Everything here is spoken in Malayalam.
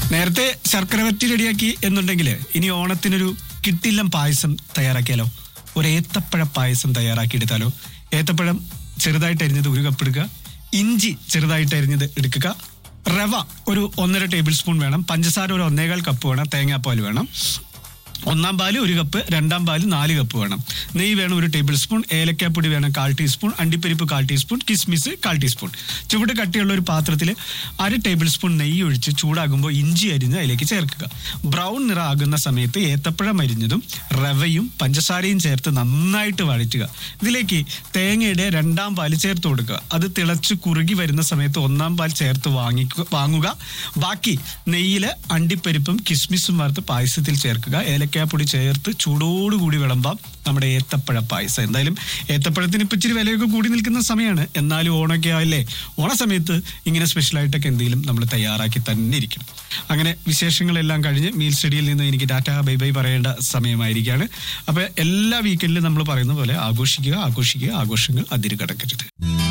നേരത്തെ ശർക്കര വറ്റി റെഡിയാക്കി എന്നുണ്ടെങ്കിൽ ഇനി ഓണത്തിനൊരു കിട്ടില്ലം പായസം തയ്യാറാക്കിയാലോ ഒരു ഏത്തപ്പഴ പായസം തയ്യാറാക്കി എടുത്താലോ ഏത്തപ്പഴം ചെറുതായിട്ട് അരിഞ്ഞത് ഒരു കപ്പ് എടുക്കുക ഇഞ്ചി ചെറുതായിട്ട് അരിഞ്ഞത് എടുക്കുക റവ ഒരു ഒന്നര ടേബിൾ സ്പൂൺ വേണം പഞ്ചസാര ഒരു ഒന്നേകാൽ കപ്പ് വേണം തേങ്ങാപ്പാൽ വേണം ഒന്നാം പാല് ഒരു കപ്പ് രണ്ടാം പാല് നാല് കപ്പ് വേണം നെയ്യ് വേണം ഒരു ടേബിൾ സ്പൂൺ ഏലക്കാപ്പൊടി വേണം കാൽ ടീസ്പൂൺ അണ്ടിപ്പരിപ്പ് കാൽ ടീസ്പൂൺ കിസ്മിസ് കാൽ ടീസ്പൂൺ ചുവട് കട്ടിയുള്ള ഒരു പാത്രത്തിൽ അര ടേബിൾ സ്പൂൺ നെയ്യ് ഒഴിച്ച് ചൂടാകുമ്പോൾ ഇഞ്ചി അരിഞ്ഞ് അതിലേക്ക് ചേർക്കുക ബ്രൗൺ നിറം ആകുന്ന സമയത്ത് ഏത്തപ്പഴം അരിഞ്ഞതും റവയും പഞ്ചസാരയും ചേർത്ത് നന്നായിട്ട് വഴറ്റുക ഇതിലേക്ക് തേങ്ങയുടെ രണ്ടാം പാല് ചേർത്ത് കൊടുക്കുക അത് തിളച്ച് കുറുകി വരുന്ന സമയത്ത് ഒന്നാം പാൽ ചേർത്ത് വാങ്ങിക്കുക വാങ്ങുക ബാക്കി നെയ്യില് അണ്ടിപ്പരിപ്പും കിസ്മിസും വറുത്ത് പായസത്തിൽ ചേർക്കുക ഏലക്കാപ്പൊടി ചേർത്ത് ചൂടോടുകൂടി വിളമ്പാം നമ്മുടെ ഏത്തപ്പഴ പായസം എന്തായാലും ഏത്തപ്പഴത്തിന് ഇപ്പം ഇച്ചിരി വിലയൊക്കെ കൂടി നിൽക്കുന്ന സമയമാണ് എന്നാലും ഓണൊക്കെ ആയില്ലേ ഓണ സമയത്ത് ഇങ്ങനെ സ്പെഷ്യലായിട്ടൊക്കെ എന്തെങ്കിലും നമ്മൾ തയ്യാറാക്കി തന്നെ ഇരിക്കണം അങ്ങനെ വിശേഷങ്ങളെല്ലാം കഴിഞ്ഞ് മീൽ സ്റ്റഡിയിൽ നിന്ന് എനിക്ക് ടാറ്റ ബൈ ബൈ പറയേണ്ട സമയമായിരിക്കുകയാണ് അപ്പോൾ എല്ലാ വീക്കെൻഡിലും നമ്മൾ പറയുന്ന പോലെ ആഘോഷിക്കുക ആഘോഷിക്കുക ആഘോഷങ്ങൾ അതിര് കടക്കരുത്